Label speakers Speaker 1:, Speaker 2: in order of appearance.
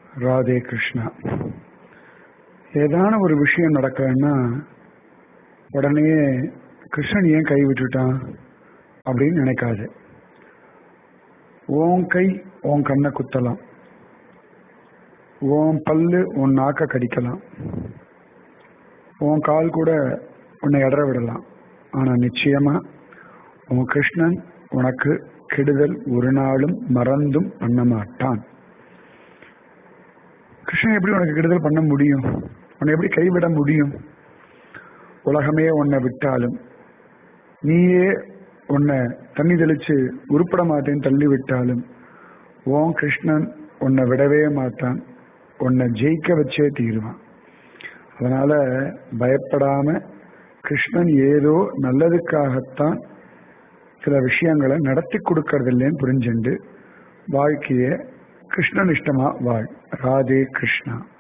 Speaker 1: ராதே கிருஷ்ணா ஏதான ஒரு விஷயம் நடக்கலன்னா உடனே கிருஷ்ணன் ஏன் கை விட்டுட்டான் அப்படின்னு நினைக்காது உன் கை உன் கண்ணை குத்தலாம் உன் பல்லு உன் நாக்க கடிக்கலாம் உன் கால் கூட உன்னை இடற விடலாம் ஆனா நிச்சயமா உன் கிருஷ்ணன் உனக்கு கெடுதல் ஒரு நாளும் மறந்தும் பண்ண மாட்டான் கிருஷ்ணன் எப்படி உனக்கு கெடுதல் பண்ண முடியும் உன்னை எப்படி கைவிட முடியும் உலகமே உன்னை விட்டாலும் நீயே உன்னை தண்ணி தெளிச்சு உருப்பட மாட்டேன்னு தள்ளி விட்டாலும் ஓம் கிருஷ்ணன் உன்னை விடவே மாட்டான் உன்னை ஜெயிக்க வச்சே தீருவான் அதனால பயப்படாம கிருஷ்ணன் ஏதோ நல்லதுக்காகத்தான் சில விஷயங்களை நடத்தி கொடுக்கறது இல்லைன்னு புரிஞ்சுண்டு வாழ்க்கைய கிருஷ்ணனிஷ்டமா வாழ் ராதே கிருஷ்ணா